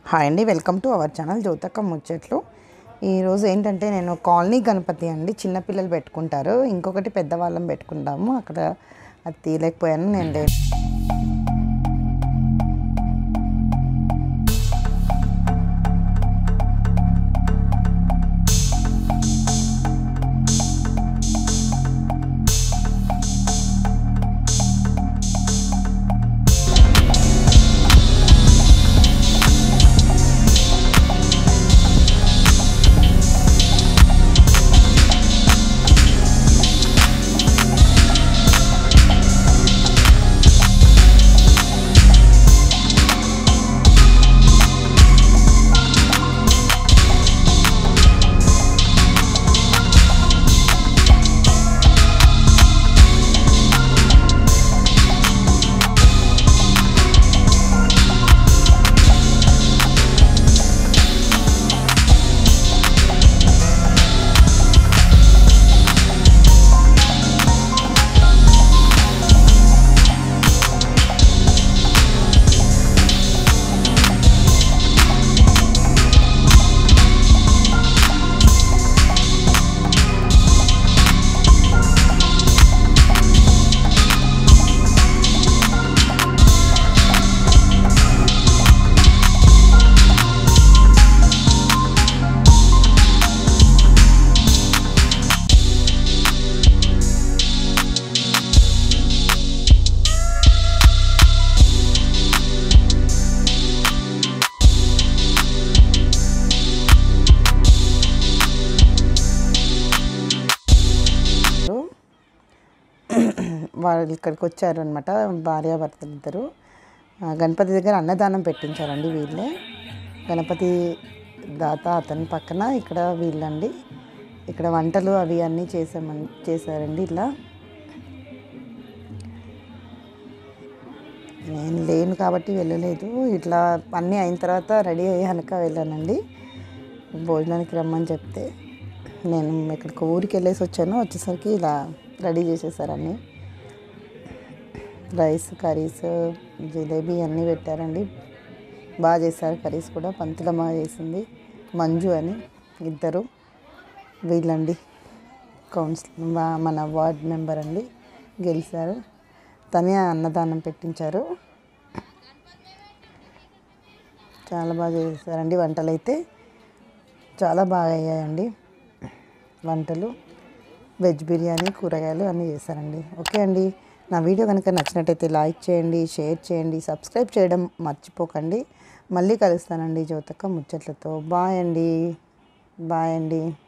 hi అండి welcome to our channel జ్యోతక్క ముచ్చట్లు ఈరోజు ఏంటంటే నేను కాలనీ గణపతి అండి చిన్నపిల్లలు పెట్టుకుంటారు ఇంకొకటి పెద్దవాళ్ళం పెట్టుకుంటాము అక్కడ అది తీయలేకపోయాను నేను లే- వాళ్ళు ఇక్కడికి వచ్చారు అనమాట భార్యాభర్తలు ఇద్దరు ఆ, గణపతి దగ్గర అన్నదానం పెట్టించారండి వీళ్ళే గణపతి దాత అతని పక్కన ఇక్కడ వీళ్ళండి ఇక్కడ వంటలు అవి అన్నీ చేసామని చేశారండి ఇలా నేను లేను కాబట్టి వెళ్ళలేదు ఇట్లా అన్నీ అయిన తర్వాత రెడీ అయ్యాక వెళ్ళానండి భోజనానికి రమ్మని చెప్తే నేను ఇక్కడికి ఊరికి వెళ్ళేసి వచ్చాను వచ్చేసరికి ఇలా రెడీ చేసేసారని రైస్ కర్రీస్ జిలేబీ అన్నీ పెట్టారండి బాగా చేశారు కర్రీస్ కూడా పంతులమ్మ చేసింది మంజు అని ఇద్దరు వీళ్ళండి కౌన్సిల్ మన వార్డ్ మెంబర్ అండి గెలిచారు తనే అన్నదానం పెట్టించారు చాలా బాగా చేశారండి వంటలు అయితే చాలా బాగా అయ్యాయండి వంటలు వెజ్ బిర్యానీ కూరగాయలు అన్నీ చేశారండి ఓకే అండి నా వీడియో కనుక నచ్చినట్టయితే లైక్ చేయండి షేర్ చేయండి సబ్స్క్రైబ్ చేయడం మర్చిపోకండి మళ్ళీ కలుస్తానండి జ్యోతక్క ముచ్చట్లతో బాయ్ అండి బాయ్ అండి